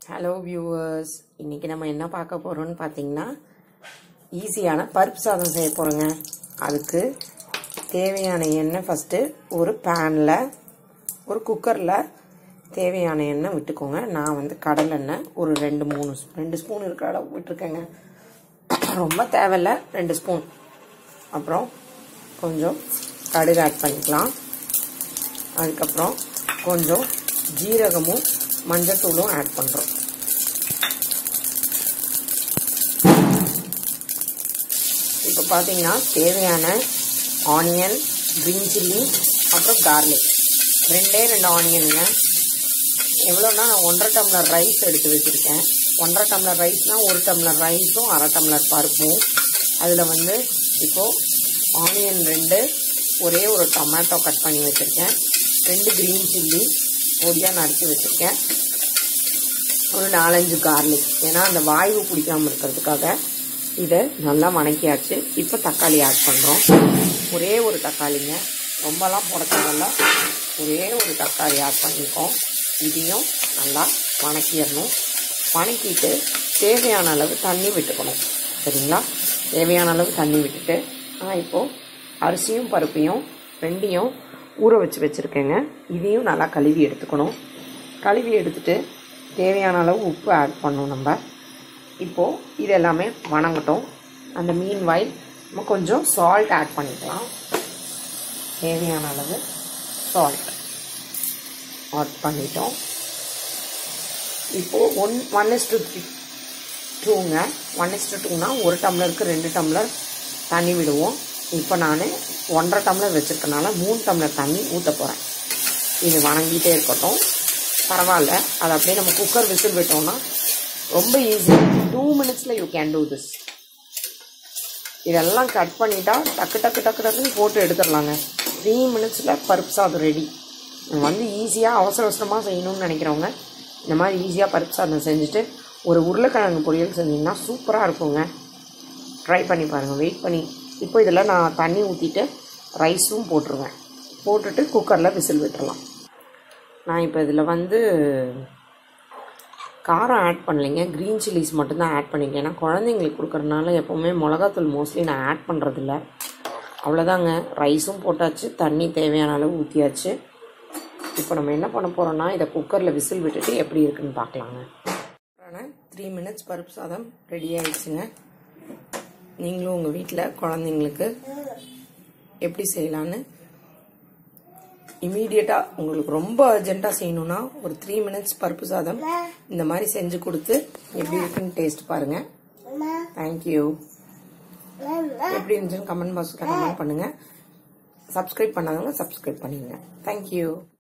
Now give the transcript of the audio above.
hello viewers இன்னைக்கு நம்ம என்ன பார்க்க போறோம்னு பார்த்தீங்கன்னா ஈஸியான பருப்பு சாதம் செய்ய போறோங்க அதுக்கு தேவையான எண்ணெய் ஃபஸ்ட்டு ஒரு பேனில் ஒரு குக்கரில் தேவையான எண்ணெய் விட்டுக்கோங்க நான் வந்து கடலெண்ணெய் ஒரு ரெண்டு மூணு ஸ்பூ- ரெண்டு ஸ்பூன் இருக்கிற அளவு விட்டுருக்கேங்க ரொம்ப தேவையில்ல ரெண்டு ஸ்பூன் அப்புறம் கொஞ்சம் கடுகு ஆட் பண்ணிக்கலாம் அதுக்கப்புறம் கொஞ்சம் ஜீரகமும் மஞ்சத்தூளும் ஆட் பண்ணுறோம் இப்போ பார்த்தீங்கன்னா தேவையான ஆனியன் க்ரீன் சில்லி அப்புறம் கார்லிக் ரெண்டே ரெண்டு ஆனியனுங்க எவ்வளோன்னா நான் ஒன்றரை டம்ளர் ரைஸ் எடுத்து வச்சுருக்கேன் ஒன்றரை டம்ளர் ரைஸ்னால் ஒரு டம்ளர் ரைஸும் அரை டம்ளர் பருப்பும் அதில் வந்து இப்போது ஆனியன் ரெண்டு ஒரே ஒரு டொமேட்டோ கட் பண்ணி வச்சுருக்கேன் ரெண்டு க்ரீன் சில்லி பொடியாக நறுக்கி வச்சுருக்கேன் ஒரு நாலஞ்சு கார்லிக் ஏன்னா அந்த வாய்வு பிடிக்காம இருக்கிறதுக்காக இதை நல்லா வணக்கியாச்சு இப்போ தக்காளி ஆட் பண்ணுறோம் ஒரே ஒரு தக்காளிங்க ரொம்பலாம் போட தேவையில்ல ஒரே ஒரு தக்காளி ஆட் பண்ணியிருக்கோம் இதையும் நல்லா வணக்கிடணும் வணக்கிட்டு தேவையான அளவு தண்ணி விட்டுக்கணும் சரிங்களா தேவையான அளவு தண்ணி விட்டுட்டு நான் இப்போது அரிசியும் பருப்பையும் ரெண்டையும் ஊற வச்சு வச்சுருக்கேங்க இதையும் நல்லா கழுவி எடுத்துக்கணும் கழுவி எடுத்துட்டு தேவையான அளவு உப்பு ஆட் பண்ணணும் நம்ம இப்போது இது எல்லாமே வணங்கட்டும் அந்த மீன் வாய் நம்ம கொஞ்சம் சால்ட் ஆட் பண்ணிக்கலாம் தேவையான அளவு சால்ட் ஆட் பண்ணிட்டோம் இப்போது one one is to three டூங்க ஒன் இஸ் டு டூனா ஒரு டம்ளருக்கு ரெண்டு டம்ளர் தண்ணி விடுவோம் இப்போ நான் ஒன்றரை டம்ளர் வச்சுருக்கனால மூணு டம்ளர் தண்ணி ஊற்ற போகிறேன் இது வணங்கிட்டே இருக்கட்டும் பரவாயில்ல அதை அப்படியே நம்ம குக்கர் விசில் விட்டோம்னா ரொம்ப ஈஸி டூ மினிட்ஸில் யூ கேன் டூ திஸ் இதெல்லாம் கட் பண்ணிட்டா டக்கு டக்கு டக்கு டக்குன்னு போட்டு எடுத்துடலாங்க த்ரீ மினிட்ஸில் பருப்பு சாதம் ரெடி வந்து ஈஸியாக அவசர அவசரமாக செய்யணும்னு நினைக்கிறவங்க இந்த மாதிரி ஈஸியாக பருப்பு சாதம் செஞ்சுட்டு ஒரு உருளைக்கிழங்கு பொரியல் செஞ்சிங்கன்னா சூப்பராக இருக்குங்க ட்ரை பண்ணி பாருங்கள் வெயிட் பண்ணி இப்போ இதில் நான் தண்ணி ஊற்றிட்டு ரைஸும் போட்டுருவேன் போட்டுட்டு குக்கரில் விசில் விட்டுறலாம் நான் இப்போ இதில் வந்து காரம் ஆட் பண்ணலைங்க க்ரீன் சில்லிஸ் மட்டும்தான் ஆட் பண்ணியிருக்கேன் ஏன்னா குழந்தைங்களுக்கு கொடுக்குறதுனால எப்போவுமே மிளகாத்தூள் மோஸ்ட்லி நான் ஆட் பண்ணுறதில்ல அவ்வளோதாங்க ரைஸும் போட்டாச்சு தண்ணி தேவையான அளவு ஊற்றியாச்சு இப்போ நம்ம என்ன பண்ண போகிறோம்னா இதை குக்கரில் விசில் விட்டுட்டு எப்படி இருக்குன்னு பார்க்கலாங்க த்ரீ மினிட்ஸ் பருப்பு சாதம் ரெடி ஆயிடுச்சுங்க நீங்களும் உங்கள் வீட்டில் குழந்தைங்களுக்கு எப்படி செய்யலான்னு இமீடியட்டாக உங்களுக்கு ரொம்ப அர்ஜென்ட்டாக செய்யணும்னா ஒரு த்ரீ மினிட்ஸ் பருப்பு சாதம் இந்த மாதிரி செஞ்சு கொடுத்து எப்படி இருக்குன்னு டேஸ்ட் பாருங்கள் தேங்க்யூ எப்படி இருந்துச்சுன்னு கமெண்ட் பாக்ஸில் கமெண்ட் பண்ணுங்கள் சப்ஸ்கிரைப் பண்ணாதவங்க சப்ஸ்கிரைப் பண்ணிடுங்க தேங்க்யூ